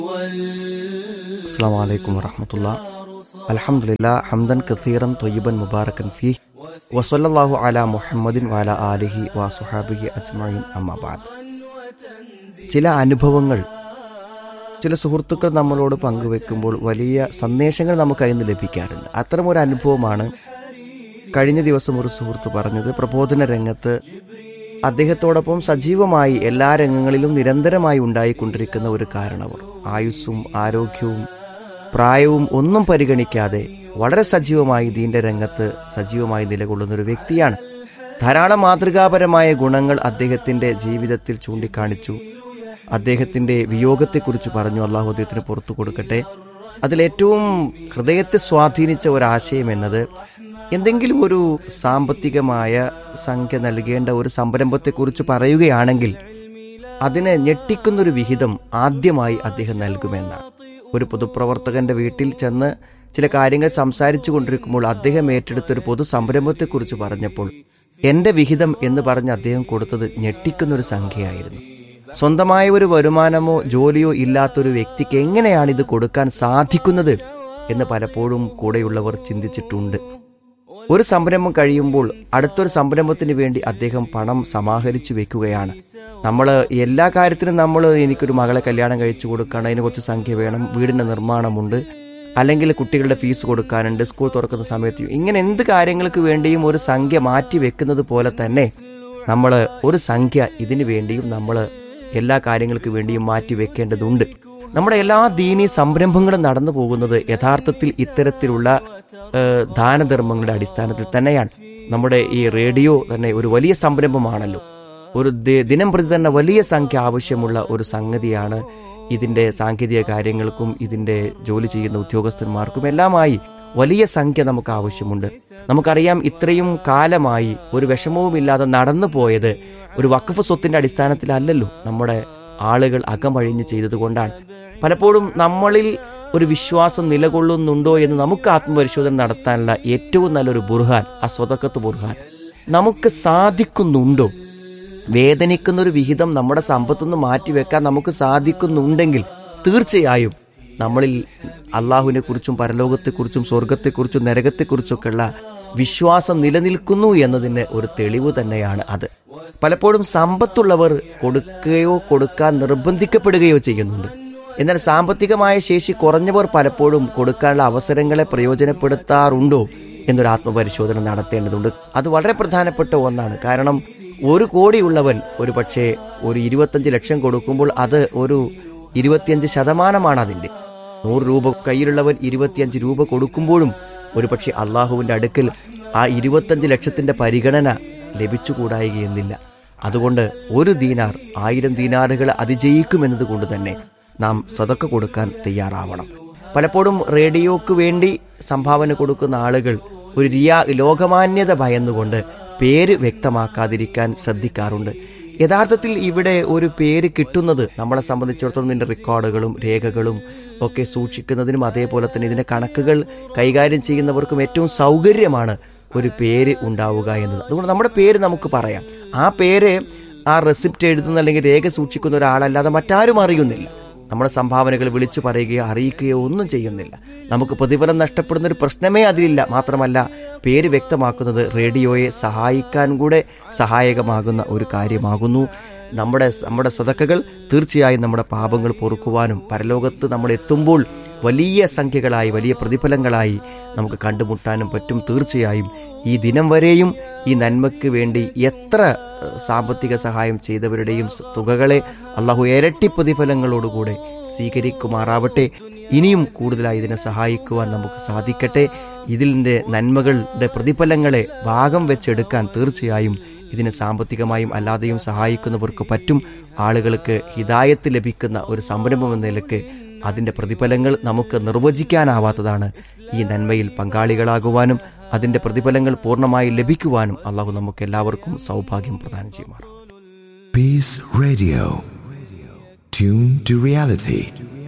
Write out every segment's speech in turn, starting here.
السلام عليكم ورحمة الله الحمد لله حمدا كثيرا طيبا مباركا فيه وصلى الله على محمد وعلى آله وصحابه أجمعين أما بعد ചില അനുഭവങ്ങൾ ചില സുഹൃത്തുക്കൾ നമ്മളോട് പങ്കുവെക്കുമ്പോൾ വലിയ സന്ദേശങ്ങൾ നമുക്ക് അതിൽ നിന്ന് ലഭിക്കാറുണ്ട് അത്തരമൊരു അനുഭവമാണ് കഴിഞ്ഞ ദിവസം ഒരു സുഹൃത്ത് പറഞ്ഞത് പ്രബോധന രംഗത്ത് അദ്ദേഹത്തോടൊപ്പം സജീവമായി എല്ലാ രംഗങ്ങളിലും നിരന്തരമായി ഉണ്ടായിക്കൊണ്ടിരിക്കുന്ന ഒരു കാരണവർ ആയുസ്സും ആരോഗ്യവും പ്രായവും ഒന്നും പരിഗണിക്കാതെ വളരെ സജീവമായി ദീന്റെ രംഗത്ത് സജീവമായി നിലകൊള്ളുന്ന ഒരു വ്യക്തിയാണ് ധാരാളം മാതൃകാപരമായ ഗുണങ്ങൾ അദ്ദേഹത്തിന്റെ ജീവിതത്തിൽ ചൂണ്ടിക്കാണിച്ചു അദ്ദേഹത്തിന്റെ വിയോഗത്തെക്കുറിച്ച് പറഞ്ഞു അള്ളാഹു അദ്ദേഹത്തിന് പുറത്തു കൊടുക്കട്ടെ അതിലേറ്റവും ഹൃദയത്തെ സ്വാധീനിച്ച ഒരാശയം എന്നത് എന്തെങ്കിലും ഒരു സാമ്പത്തികമായ സംഖ്യ നൽകേണ്ട ഒരു സംരംഭത്തെക്കുറിച്ച് പറയുകയാണെങ്കിൽ അതിനെ ഞെട്ടിക്കുന്നൊരു വിഹിതം ആദ്യമായി അദ്ദേഹം നൽകുമെന്നാണ് ഒരു പൊതുപ്രവർത്തകന്റെ വീട്ടിൽ ചെന്ന് ചില കാര്യങ്ങൾ സംസാരിച്ചു കൊണ്ടിരിക്കുമ്പോൾ അദ്ദേഹം ഏറ്റെടുത്തൊരു പൊതു സംരംഭത്തെക്കുറിച്ച് പറഞ്ഞപ്പോൾ എന്റെ വിഹിതം എന്ന് പറഞ്ഞ് അദ്ദേഹം കൊടുത്തത് ഞെട്ടിക്കുന്നൊരു സംഖ്യയായിരുന്നു സ്വന്തമായ ഒരു വരുമാനമോ ജോലിയോ ഇല്ലാത്തൊരു വ്യക്തിക്ക് എങ്ങനെയാണ് ഇത് കൊടുക്കാൻ സാധിക്കുന്നത് എന്ന് പലപ്പോഴും കൂടെയുള്ളവർ ചിന്തിച്ചിട്ടുണ്ട് ഒരു സംരംഭം കഴിയുമ്പോൾ അടുത്തൊരു സംരംഭത്തിന് വേണ്ടി അദ്ദേഹം പണം സമാഹരിച്ചു വെക്കുകയാണ് നമ്മൾ എല്ലാ കാര്യത്തിനും നമ്മൾ എനിക്കൊരു മകളെ കല്യാണം കഴിച്ചു കൊടുക്കണം അതിന് കുറച്ച് സംഖ്യ വേണം വീടിന്റെ നിർമ്മാണമുണ്ട് അല്ലെങ്കിൽ കുട്ടികളുടെ ഫീസ് കൊടുക്കാനുണ്ട് സ്കൂൾ തുറക്കുന്ന സമയത്ത് ഇങ്ങനെ എന്ത് കാര്യങ്ങൾക്ക് വേണ്ടിയും ഒരു സംഖ്യ മാറ്റി വെക്കുന്നത് പോലെ തന്നെ നമ്മൾ ഒരു സംഖ്യ ഇതിനു വേണ്ടിയും നമ്മൾ എല്ലാ കാര്യങ്ങൾക്ക് വേണ്ടിയും മാറ്റി വെക്കേണ്ടതുണ്ട് നമ്മുടെ എല്ലാ ദീനീ സംരംഭങ്ങളും നടന്നു പോകുന്നത് യഥാർത്ഥത്തിൽ ഇത്തരത്തിലുള്ള ഏഹ്, ദാനധർമ്മങ്ങളുടെ അടിസ്ഥാനത്തിൽ തന്നെയാണ് നമ്മുടെ ഈ റേഡിയോ തന്നെ ഒരു വലിയ സംരംഭമാണല്ലോ ഒരു ദി- ദിനം പ്രതി തന്നെ വലിയ സംഖ്യ ആവശ്യമുള്ള ഒരു സംഗതിയാണ് ഇതിന്റെ സാങ്കേതിക കാര്യങ്ങൾക്കും ഇതിന്റെ ജോലി ചെയ്യുന്ന ഉദ്യോഗസ്ഥന്മാർക്കും എല്ലാമായി വലിയ സംഖ്യ നമുക്ക് ആവശ്യമുണ്ട് നമുക്കറിയാം ഇത്രയും കാലമായി ഒരു വിഷമവുമില്ലാതെ നടന്നു പോയത് ഒരു വഖഫ് സ്വത്തിന്റെ അടിസ്ഥാനത്തിലല്ലല്ലോ നമ്മുടെ ആളുകൾ അകമഴിഞ്ഞ് ചെയ്തതുകൊണ്ടാണ് പലപ്പോഴും നമ്മളിൽ ഒരു വിശ്വാസം നിലകൊള്ളുന്നുണ്ടോ എന്ന് നമുക്ക് ആത്മപരിശോധന നടത്താനുള്ള ഏറ്റവും നല്ലൊരു ബുർഹാൻ ആ സ്വതക്കത്ത് ബുർഹാൻ നമുക്ക് സാധിക്കുന്നുണ്ടോ വേദനിക്കുന്ന ഒരു വിഹിതം നമ്മുടെ സമ്പത്തുനിന്ന് മാറ്റിവെക്കാൻ നമുക്ക് സാധിക്കുന്നുണ്ടെങ്കിൽ തീർച്ചയായും നമ്മളിൽ അള്ളാഹുവിനെ കുറിച്ചും പരലോകത്തെക്കുറിച്ചും സ്വർഗത്തെക്കുറിച്ചും നരകത്തെക്കുറിച്ചൊക്കെയുള്ള വിശ്വാസം നിലനിൽക്കുന്നു എന്നതിന് ഒരു തെളിവ് തന്നെയാണ് അത് പലപ്പോഴും സമ്പത്തുള്ളവർ കൊടുക്കുകയോ കൊടുക്കാൻ നിർബന്ധിക്കപ്പെടുകയോ ചെയ്യുന്നുണ്ട് എന്നാൽ സാമ്പത്തികമായ ശേഷി കുറഞ്ഞവർ പലപ്പോഴും കൊടുക്കാനുള്ള അവസരങ്ങളെ പ്രയോജനപ്പെടുത്താറുണ്ടോ എന്നൊരു ആത്മപരിശോധന നടത്തേണ്ടതുണ്ട് അത് വളരെ പ്രധാനപ്പെട്ട ഒന്നാണ് കാരണം ഒരു കോടിയുള്ളവൻ ഒരു പക്ഷേ ഒരു ഇരുപത്തഞ്ച് ലക്ഷം കൊടുക്കുമ്പോൾ അത് ഒരു ഇരുപത്തിയഞ്ച് ശതമാനമാണ് അതിന്റെ നൂറ് രൂപ കയ്യിലുള്ളവൻ ഇരുപത്തിയഞ്ച് രൂപ കൊടുക്കുമ്പോഴും ഒരു പക്ഷേ അള്ളാഹുവിന്റെ അടുക്കൽ ആ ഇരുപത്തഞ്ച് ലക്ഷത്തിന്റെ പരിഗണന ലഭിച്ചുകൂടായികയെന്നില്ല അതുകൊണ്ട് ഒരു ദീനാർ ആയിരം ദീനാറുകൾ അതിജയിക്കുമെന്നത് കൊണ്ട് തന്നെ നാം സതക്ക കൊടുക്കാൻ തയ്യാറാവണം പലപ്പോഴും റേഡിയോക്ക് വേണ്ടി സംഭാവന കൊടുക്കുന്ന ആളുകൾ ഒരു റിയാ ലോകമാന്യത ഭയന്നുകൊണ്ട് പേര് വ്യക്തമാക്കാതിരിക്കാൻ ശ്രദ്ധിക്കാറുണ്ട് യഥാർത്ഥത്തിൽ ഇവിടെ ഒരു പേര് കിട്ടുന്നത് നമ്മളെ സംബന്ധിച്ചിടത്തോളം ഇതിന്റെ റെക്കോർഡുകളും രേഖകളും ഒക്കെ സൂക്ഷിക്കുന്നതിനും അതേപോലെ തന്നെ ഇതിന്റെ കണക്കുകൾ കൈകാര്യം ചെയ്യുന്നവർക്കും ഏറ്റവും സൗകര്യമാണ് ഒരു പേര് ഉണ്ടാവുക എന്നത് അതുകൊണ്ട് നമ്മുടെ പേര് നമുക്ക് പറയാം ആ പേര് ആ റെസിപ്റ്റ് എഴുതുന്ന അല്ലെങ്കിൽ രേഖ സൂക്ഷിക്കുന്ന ഒരാളല്ലാതെ മറ്റാരും അറിയുന്നില്ല നമ്മുടെ സംഭാവനകൾ വിളിച്ചു പറയുകയോ അറിയിക്കുകയോ ഒന്നും ചെയ്യുന്നില്ല നമുക്ക് പ്രതിഫലം നഷ്ടപ്പെടുന്ന ഒരു പ്രശ്നമേ അതിലില്ല മാത്രമല്ല പേര് വ്യക്തമാക്കുന്നത് റേഡിയോയെ സഹായിക്കാൻ കൂടെ സഹായകമാകുന്ന ഒരു കാര്യമാകുന്നു നമ്മുടെ നമ്മുടെ സതക്കകൾ തീർച്ചയായും നമ്മുടെ പാപങ്ങൾ പൊറുക്കുവാനും പരലോകത്ത് നമ്മൾ എത്തുമ്പോൾ വലിയ സംഖ്യകളായി വലിയ പ്രതിഫലങ്ങളായി നമുക്ക് കണ്ടുമുട്ടാനും പറ്റും തീർച്ചയായും ഈ ദിനം വരെയും ഈ നന്മയ്ക്ക് വേണ്ടി എത്ര ഏഹ്, സാമ്പത്തിക സഹായം ചെയ്തവരുടെയും സ- തുകകളെ അള്ളാഹു ഇരട്ടി പ്രതിഫലങ്ങളോടുകൂടെ സ്വീകരിക്കുമാറാവട്ടെ ഇനിയും കൂടുതലായി ഇതിനെ സഹായിക്കുവാൻ നമുക്ക് സാധിക്കട്ടെ ഇതിൻ്റെ നന്മകളുടെ പ്രതിഫലങ്ങളെ ഭാഗം വെച്ചെടുക്കാൻ തീർച്ചയായും ഇതിനെ സാമ്പത്തികമായും അല്ലാതെയും സഹായിക്കുന്നവർക്ക് പറ്റും ആളുകൾക്ക് ഹിതായത്ത് ലഭിക്കുന്ന ഒരു സംരംഭം എന്ന നിലക്ക് അതിന്റെ പ്രതിഫലങ്ങൾ നമുക്ക് നിർവചിക്കാനാവാത്തതാണ് ഈ നന്മയിൽ പങ്കാളികളാകുവാനും അതിന്റെ പ്രതിഫലങ്ങൾ പൂർണ്ണമായി ലഭിക്കുവാനും അള്ളാഹു നമുക്ക് എല്ലാവർക്കും സൗഭാഗ്യം പ്രദാനം ചെയ്യുമാറാം Peace Radio. Tune to reality.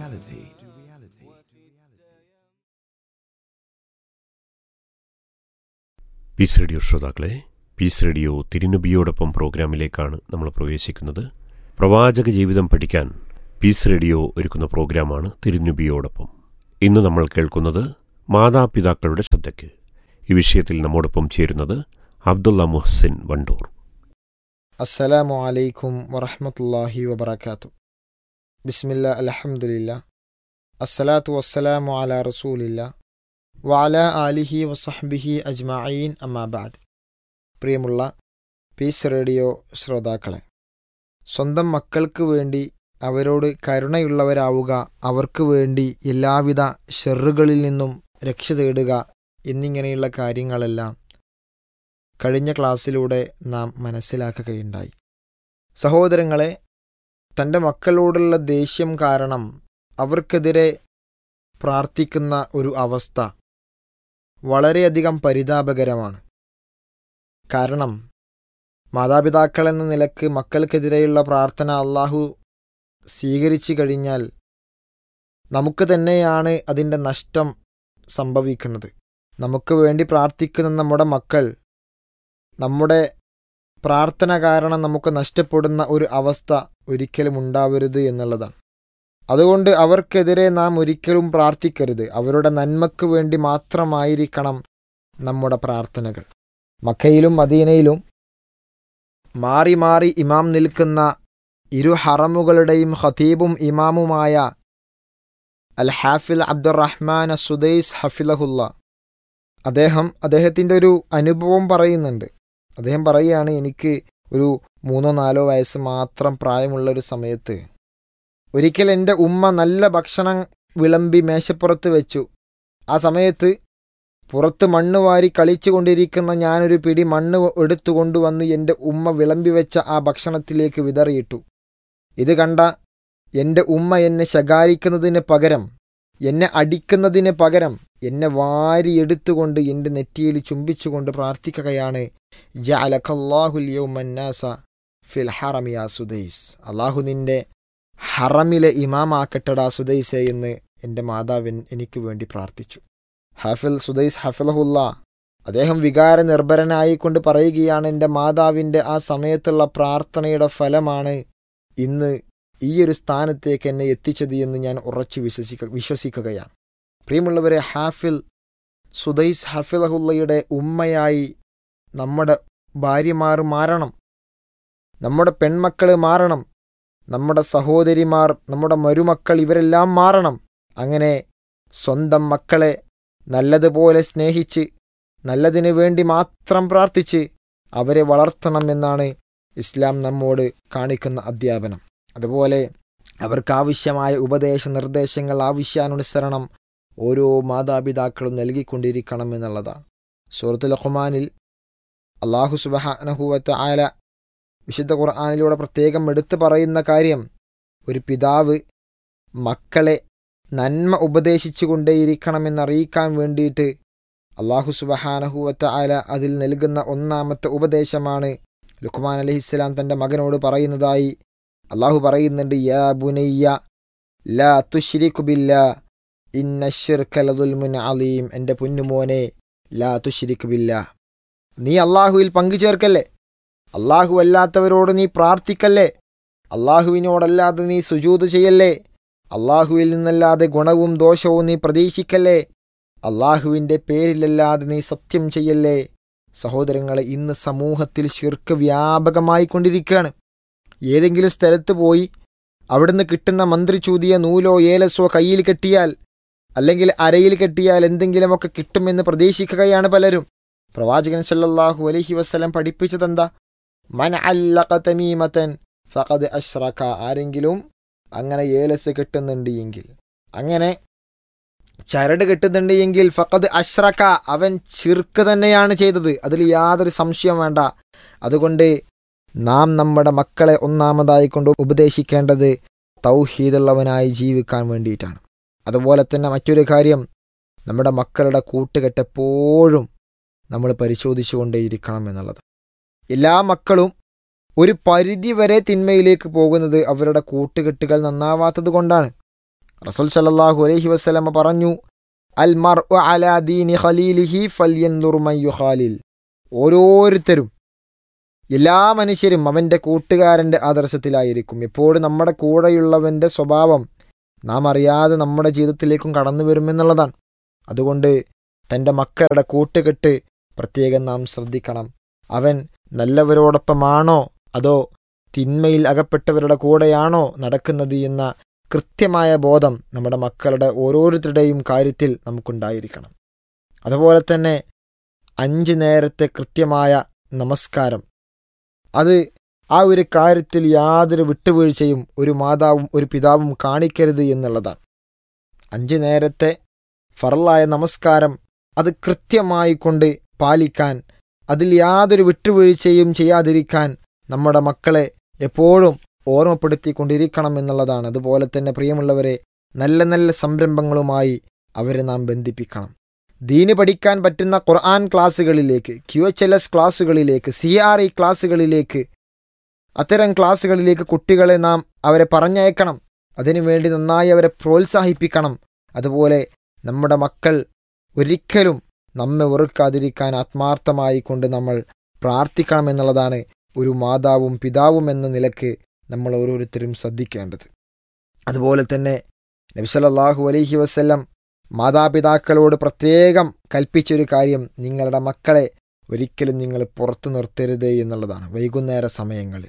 Peace radio ശ്രോതാക്കളെ പീസ് റേഡിയോ തിരുനബിയോടൊപ്പം പ്രോഗ്രാമിലേക്കാണ് നമ്മൾ പ്രവേശിക്കുന്നത് പ്രവാചക ജീവിതം പഠിക്കാൻ പീസ് റേഡിയോ ഒരുക്കുന്ന പ്രോഗ്രാമാണ് തിരുനുബിയോടൊപ്പം ഇന്ന് നമ്മൾ കേൾക്കുന്നത് മാതാപിതാക്കളുടെ ശ്രദ്ധയ്ക്ക് ഈ വിഷയത്തിൽ നമ്മോടൊപ്പം ചേരുന്നത് അബ്ദുള്ള മുഹസിൻ വണ്ടൂർ അസ്സലാമു അലൈക്കും വറഹമത്തല്ലാഹി വബർക്കാത്തു ബിസ്മില്ല അലഹമുല്ല അസ്സലാത്തു വസ്സലാമു അല റസൂലില്ല വഅല ആലിഹി വസഹ്ബിഹി അജ്മഈൻ അമ്മാബാദ് പ്രിയമുള്ള പീസ് റേഡിയോ ശ്രോതാക്കളെ സ്വന്തം മക്കൾക്ക് വേണ്ടി അവരോട് കരുണയുള്ളവരാവുക അവർക്ക് വേണ്ടി എല്ലാവിധ ഷെറുകളിൽ നിന്നും രക്ഷ തേടുക എന്നിങ്ങനെയുള്ള കാര്യങ്ങളെല്ലാം കഴിഞ്ഞ ക്ലാസ്സിലൂടെ നാം മനസ്സിലാക്കുകയുണ്ടായി സഹോദരങ്ങളെ തൻ്റെ മക്കളോടുള്ള ദേഷ്യം കാരണം അവർക്കെതിരെ പ്രാർത്ഥിക്കുന്ന ഒരു അവസ്ഥ വളരെയധികം പരിതാപകരമാണ് കാരണം മാതാപിതാക്കൾ എന്ന നിലക്ക് മക്കൾക്കെതിരെയുള്ള പ്രാർത്ഥന അള്ളാഹു സ്വീകരിച്ചു കഴിഞ്ഞാൽ നമുക്ക് തന്നെയാണ് അതിൻ്റെ നഷ്ടം സംഭവിക്കുന്നത് നമുക്ക് വേണ്ടി പ്രാർത്ഥിക്കുന്ന നമ്മുടെ മക്കൾ നമ്മുടെ പ്രാർത്ഥന കാരണം നമുക്ക് നഷ്ടപ്പെടുന്ന ഒരു അവസ്ഥ ഒരിക്കലും ഉണ്ടാവരുത് എന്നുള്ളതാണ് അതുകൊണ്ട് അവർക്കെതിരെ നാം ഒരിക്കലും പ്രാർത്ഥിക്കരുത് അവരുടെ നന്മയ്ക്ക് വേണ്ടി മാത്രമായിരിക്കണം നമ്മുടെ പ്രാർത്ഥനകൾ മക്കയിലും മദീനയിലും മാറി മാറി ഇമാം നിൽക്കുന്ന ഇരു ഹറമുകളുടെയും ഖതീബും ഇമാമുമായ അൽ ഹാഫിൽ അബ്ദുറഹ്മാൻ സുദൈസ് ഹഫിലഹുല്ല അദ്ദേഹം അദ്ദേഹത്തിൻ്റെ ഒരു അനുഭവം പറയുന്നുണ്ട് അദ്ദേഹം പറയുകയാണ് എനിക്ക് ഒരു മൂന്നോ നാലോ വയസ്സ് മാത്രം പ്രായമുള്ള ഒരു സമയത്ത് ഒരിക്കൽ എൻ്റെ ഉമ്മ നല്ല ഭക്ഷണം വിളമ്പി മേശപ്പുറത്ത് വെച്ചു ആ സമയത്ത് പുറത്ത് മണ്ണ് വാരി കളിച്ചു കൊണ്ടിരിക്കുന്ന ഞാനൊരു പിടി മണ്ണ് എടുത്തു കൊണ്ടുവന്ന് എൻ്റെ ഉമ്മ വിളമ്പി വെച്ച ആ ഭക്ഷണത്തിലേക്ക് വിതറിയിട്ടു ഇത് കണ്ട എൻ്റെ ഉമ്മ എന്നെ ശകാരിക്കുന്നതിന് പകരം എന്നെ അടിക്കുന്നതിന് പകരം എന്നെ വാരിയെടുത്തുകൊണ്ട് എൻ്റെ നെറ്റിയിൽ ചുംബിച്ചുകൊണ്ട് പ്രാർത്ഥിക്കുകയാണ് ജഅലക്കല്ലാഹുല്യൗമന്നാസ ഫിൽ ഹറമിയ സുദൈസ് അള്ളാഹു നിന്റെ ഹറമിലെ ഇമാമാക്കട്ടടാ സുദൈസെ എന്ന് എൻ്റെ മാതാവിൻ എനിക്ക് വേണ്ടി പ്രാർത്ഥിച്ചു ഹഫിൽ സുദൈസ് ഹഫിലഹുല്ല അദ്ദേഹം വികാര നിർഭരനായിക്കൊണ്ട് പറയുകയാണ് എൻ്റെ മാതാവിൻ്റെ ആ സമയത്തുള്ള പ്രാർത്ഥനയുടെ ഫലമാണ് ഇന്ന് ഈ ഒരു സ്ഥാനത്തേക്ക് എന്നെ എത്തിച്ചത് എന്ന് ഞാൻ ഉറച്ചു വിശ്വസിക്ക വിശ്വസിക്കുകയാണ് പ്രിയമുള്ളവരെ ഹാഫിൽ സുദൈസ് ഹഫിലഹുല്ലയുടെ ഉമ്മയായി നമ്മുടെ ഭാര്യമാർ മാറണം നമ്മുടെ പെൺമക്കൾ മാറണം നമ്മുടെ സഹോദരിമാർ നമ്മുടെ മരുമക്കൾ ഇവരെല്ലാം മാറണം അങ്ങനെ സ്വന്തം മക്കളെ നല്ലതുപോലെ സ്നേഹിച്ച് നല്ലതിനു വേണ്ടി മാത്രം പ്രാർത്ഥിച്ച് അവരെ വളർത്തണമെന്നാണ് ഇസ്ലാം നമ്മോട് കാണിക്കുന്ന അധ്യാപനം അതുപോലെ അവർക്കാവശ്യമായ ഉപദേശ നിർദ്ദേശങ്ങൾ ആവശ്യാനുസരണം ഓരോ മാതാപിതാക്കളും നൽകിക്കൊണ്ടിരിക്കണം എന്നുള്ളതാണ് സൂറത്തുൽ ഖുമാനിൽ അള്ളാഹു സുബഹാനഹുവത്ത് ആല വിശുദ്ധ ഖുർആാനിലൂടെ പ്രത്യേകം എടുത്തു പറയുന്ന കാര്യം ഒരു പിതാവ് മക്കളെ നന്മ ഉപദേശിച്ചു കൊണ്ടേയിരിക്കണമെന്നറിയിക്കാൻ വേണ്ടിയിട്ട് അള്ളാഹു സുബഹാനഹുവത്ത് ആല അതിൽ നൽകുന്ന ഒന്നാമത്തെ ഉപദേശമാണ് ലുഖ്മാൻ അലഹിസ്സലാം തൻ്റെ മകനോട് പറയുന്നതായി അള്ളാഹു പറയുന്നുണ്ട് യാ ബുനയ്യ ലാ തുഷ്രിഖു ബില്ലാ ഇന്ന ഷിർക്കലതുൽമുൻ അലീം എൻ്റെ പൊന്നുമോനെ ലാ തുഷ്രിഖു ബില്ലാ നീ അള്ളാഹുവിൽ പങ്കുചേർക്കല്ലേ അള്ളാഹു അല്ലാത്തവരോട് നീ പ്രാർത്ഥിക്കല്ലേ അള്ളാഹുവിനോടല്ലാതെ നീ സുജൂത് ചെയ്യല്ലേ അള്ളാഹുവിൽ നിന്നല്ലാതെ ഗുണവും ദോഷവും നീ പ്രതീക്ഷിക്കല്ലേ അള്ളാഹുവിൻ്റെ പേരിലല്ലാതെ നീ സത്യം ചെയ്യല്ലേ സഹോദരങ്ങളെ ഇന്ന് സമൂഹത്തിൽ ശിർക്ക് വ്യാപകമായി കൊണ്ടിരിക്കുകയാണ് ഏതെങ്കിലും സ്ഥലത്ത് പോയി അവിടുന്ന് കിട്ടുന്ന മന്ത്രി ചൂതിയ നൂലോ ഏലസോ കയ്യിൽ കെട്ടിയാൽ അല്ലെങ്കിൽ അരയിൽ കെട്ടിയാൽ എന്തെങ്കിലുമൊക്കെ കിട്ടുമെന്ന് പ്രതീക്ഷിക്കുകയാണ് പലരും പ്രവാചകൻ സല്ലല്ലാഹു അലൈഹി വസ്ലം പഠിപ്പിച്ചതെന്താ മൻ അല്ലഖ തമീമത്തൻ ഫഖദ് അഷ്റക ആരെങ്കിലും അങ്ങനെ ഏലസ് കെട്ടുന്നുണ്ട് എങ്കിൽ അങ്ങനെ ചരട് കെട്ടുന്നുണ്ട് എങ്കിൽ ഫഖദ് അഷ്റക അവൻ ചിർക്ക് തന്നെയാണ് ചെയ്തത് അതിൽ യാതൊരു സംശയം വേണ്ട അതുകൊണ്ട് നാം നമ്മുടെ മക്കളെ ഒന്നാമതായി കൊണ്ട് ഉപദേശിക്കേണ്ടത് തൗഹീദുള്ളവനായി ജീവിക്കാൻ വേണ്ടിയിട്ടാണ് അതുപോലെ തന്നെ മറ്റൊരു കാര്യം നമ്മുടെ മക്കളുടെ കൂട്ടുകെട്ടെപ്പോഴും നമ്മൾ പരിശോധിച്ചു കൊണ്ടേയിരിക്കണം എന്നുള്ളത് എല്ലാ മക്കളും ഒരു പരിധി വരെ തിന്മയിലേക്ക് പോകുന്നത് അവരുടെ കൂട്ടുകെട്ടുകൾ നന്നാവാത്തത് കൊണ്ടാണ് റസൂൽ സല്ലല്ലാഹു അലൈഹി വസല്ലമ പറഞ്ഞു അൽ മർ അലാ ദീനി ഖലീലിഹി ഫല്യൻദുർ മൻ യുഖാലിൽ ഓരോരുത്തരും എല്ലാ മനുഷ്യരും അവൻ്റെ കൂട്ടുകാരൻ്റെ ആദർശത്തിലായിരിക്കും എപ്പോഴും നമ്മുടെ കൂടെയുള്ളവൻ്റെ സ്വഭാവം നാം അറിയാതെ നമ്മുടെ ജീവിതത്തിലേക്കും കടന്നു വരുമെന്നുള്ളതാണ് അതുകൊണ്ട് തൻ്റെ മക്കളുടെ കൂട്ടുകെട്ട് പ്രത്യേകം നാം ശ്രദ്ധിക്കണം അവൻ നല്ലവരോടൊപ്പമാണോ അതോ തിന്മയിൽ അകപ്പെട്ടവരുടെ കൂടെയാണോ നടക്കുന്നത് എന്ന കൃത്യമായ ബോധം നമ്മുടെ മക്കളുടെ ഓരോരുത്തരുടെയും കാര്യത്തിൽ നമുക്കുണ്ടായിരിക്കണം അതുപോലെ തന്നെ അഞ്ച് നേരത്തെ കൃത്യമായ നമസ്കാരം അത് ആ ഒരു കാര്യത്തിൽ യാതൊരു വിട്ടുവീഴ്ചയും ഒരു മാതാവും ഒരു പിതാവും കാണിക്കരുത് എന്നുള്ളതാണ് അഞ്ച് നേരത്തെ ഫറലായ നമസ്കാരം അത് കൃത്യമായി കൊണ്ട് പാലിക്കാൻ അതിൽ യാതൊരു വിട്ടുവീഴ്ചയും ചെയ്യാതിരിക്കാൻ നമ്മുടെ മക്കളെ എപ്പോഴും ഓർമ്മപ്പെടുത്തിക്കൊണ്ടിരിക്കണം എന്നുള്ളതാണ് അതുപോലെ തന്നെ പ്രിയമുള്ളവരെ നല്ല നല്ല സംരംഭങ്ങളുമായി അവരെ നാം ബന്ധിപ്പിക്കണം ദീന് പഠിക്കാൻ പറ്റുന്ന ഖുർആൻ ക്ലാസ്സുകളിലേക്ക് ക്യു എച്ച് എൽ എസ് ക്ലാസ്സുകളിലേക്ക് സി ആർ ഇ ക്ലാസ്സുകളിലേക്ക് അത്തരം ക്ലാസ്സുകളിലേക്ക് കുട്ടികളെ നാം അവരെ പറഞ്ഞയക്കണം അതിനുവേണ്ടി നന്നായി അവരെ പ്രോത്സാഹിപ്പിക്കണം അതുപോലെ നമ്മുടെ മക്കൾ ഒരിക്കലും നമ്മെ വെറുക്കാതിരിക്കാൻ ആത്മാർത്ഥമായി കൊണ്ട് നമ്മൾ പ്രാർത്ഥിക്കണം എന്നുള്ളതാണ് ഒരു മാതാവും പിതാവും എന്ന നിലക്ക് നമ്മൾ ഓരോരുത്തരും ശ്രദ്ധിക്കേണ്ടത് അതുപോലെ തന്നെ നബിസലല്ലാഹു അലൈഹി വസ്ല്ലം മാതാപിതാക്കളോട് പ്രത്യേകം കൽപ്പിച്ചൊരു കാര്യം നിങ്ങളുടെ മക്കളെ ഒരിക്കലും നിങ്ങൾ പുറത്തു നിർത്തരുത് എന്നുള്ളതാണ് വൈകുന്നേര സമയങ്ങളിൽ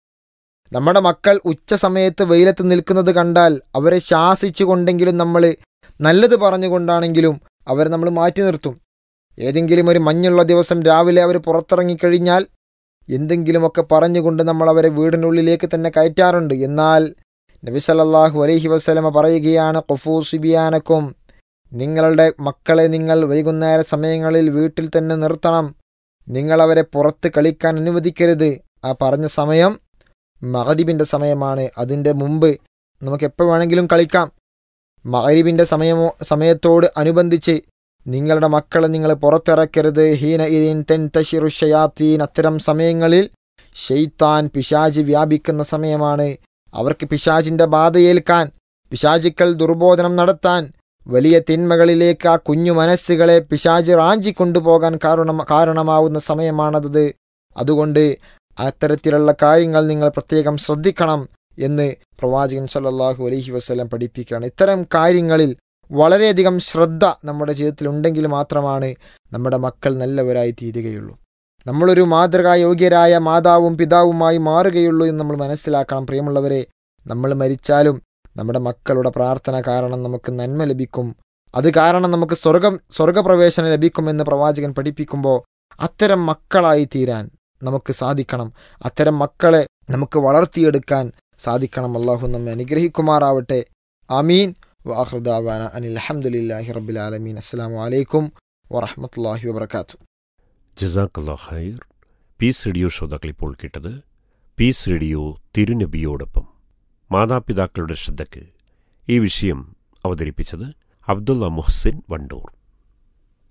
നമ്മുടെ മക്കൾ ഉച്ച സമയത്ത് വെയിലത്ത് നിൽക്കുന്നത് കണ്ടാൽ അവരെ ശാസിച്ചുകൊണ്ടെങ്കിലും നമ്മൾ നല്ലത് പറഞ്ഞുകൊണ്ടാണെങ്കിലും അവരെ നമ്മൾ മാറ്റി നിർത്തും ഏതെങ്കിലും ഒരു മഞ്ഞുള്ള ദിവസം രാവിലെ അവർ പുറത്തിറങ്ങിക്കഴിഞ്ഞാൽ എന്തെങ്കിലുമൊക്കെ പറഞ്ഞുകൊണ്ട് നമ്മൾ അവരെ വീടിനുള്ളിലേക്ക് തന്നെ കയറ്റാറുണ്ട് എന്നാൽ നബി സല്ലല്ലാഹു അലൈഹി വസല്ലമ പറയുകയാണ് ഖുഫൂ സുബിയാനക്കും നിങ്ങളുടെ മക്കളെ നിങ്ങൾ വൈകുന്നേര സമയങ്ങളിൽ വീട്ടിൽ തന്നെ നിർത്തണം നിങ്ങൾ അവരെ പുറത്ത് കളിക്കാൻ അനുവദിക്കരുത് ആ പറഞ്ഞ സമയം മഹരിബിൻ്റെ സമയമാണ് അതിൻ്റെ മുമ്പ് നമുക്ക് എപ്പോൾ വേണമെങ്കിലും കളിക്കാം മഹരിബിൻ്റെ സമയമോ സമയത്തോട് അനുബന്ധിച്ച് നിങ്ങളുടെ മക്കളെ നിങ്ങൾ പുറത്തിറക്കരുത് ഹീന ഇരീൻ തെൻ തഷിറു ഷയാത്തീൻ അത്തരം സമയങ്ങളിൽ ഷെയ്ത്താൻ പിശാജ് വ്യാപിക്കുന്ന സമയമാണ് അവർക്ക് പിശാജിന്റെ ബാധയേൽക്കാൻ പിശാചുക്കൾ ദുർബോധനം നടത്താൻ വലിയ തിന്മകളിലേക്ക് ആ കുഞ്ഞു മനസ്സുകളെ പിശാജ് റാഞ്ചി കൊണ്ടുപോകാൻ കാരണം കാരണമാവുന്ന സമയമാണത് അതുകൊണ്ട് അത്തരത്തിലുള്ള കാര്യങ്ങൾ നിങ്ങൾ പ്രത്യേകം ശ്രദ്ധിക്കണം എന്ന് പ്രവാചകൻ സല്ലല്ലാഹു അലൈഹി വസ്ലം പഠിപ്പിക്കുകയാണ് ഇത്തരം കാര്യങ്ങളിൽ വളരെയധികം ശ്രദ്ധ നമ്മുടെ ജീവിതത്തിൽ ഉണ്ടെങ്കിൽ മാത്രമാണ് നമ്മുടെ മക്കൾ നല്ലവരായി തീരുകയുള്ളൂ നമ്മളൊരു മാതൃകായോഗ്യരായ മാതാവും പിതാവുമായി മാറുകയുള്ളൂ എന്ന് നമ്മൾ മനസ്സിലാക്കണം പ്രിയമുള്ളവരെ നമ്മൾ മരിച്ചാലും നമ്മുടെ മക്കളുടെ പ്രാർത്ഥന കാരണം നമുക്ക് നന്മ ലഭിക്കും അത് കാരണം നമുക്ക് സ്വർഗം സ്വർഗപ്രവേശനം ലഭിക്കുമെന്ന് പ്രവാചകൻ പഠിപ്പിക്കുമ്പോൾ അത്തരം മക്കളായി തീരാൻ നമുക്ക് സാധിക്കണം അത്തരം മക്കളെ നമുക്ക് വളർത്തിയെടുക്കാൻ സാധിക്കണം അള്ളാഹു നമ്മെ അനുഗ്രഹിക്കുമാറാവട്ടെ ആമീൻ വാഹൃദാവാന അനിൽ അഹമ്മദില്ലാഹി റബ്ബിൽ ആലമീൻ അസ്സാം വലൈക്കും വറഹമത്തല്ലാഹി വബർക്കാത്തു ജസാക്കല്ലാ ഖൈർ പീസ് റേഡിയോ ശ്രോതാക്കൾ ഇപ്പോൾ കേട്ടത് പീസ് റേഡിയോ തിരുനബിയോടൊപ്പം മാതാപിതാക്കളുടെ ശ്രദ്ധയ്ക്ക് ഈ വിഷയം അവതരിപ്പിച്ചത് Abdulla Muhsin Wandoor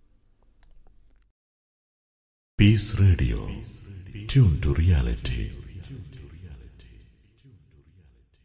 Peace Radio. Tune to reality.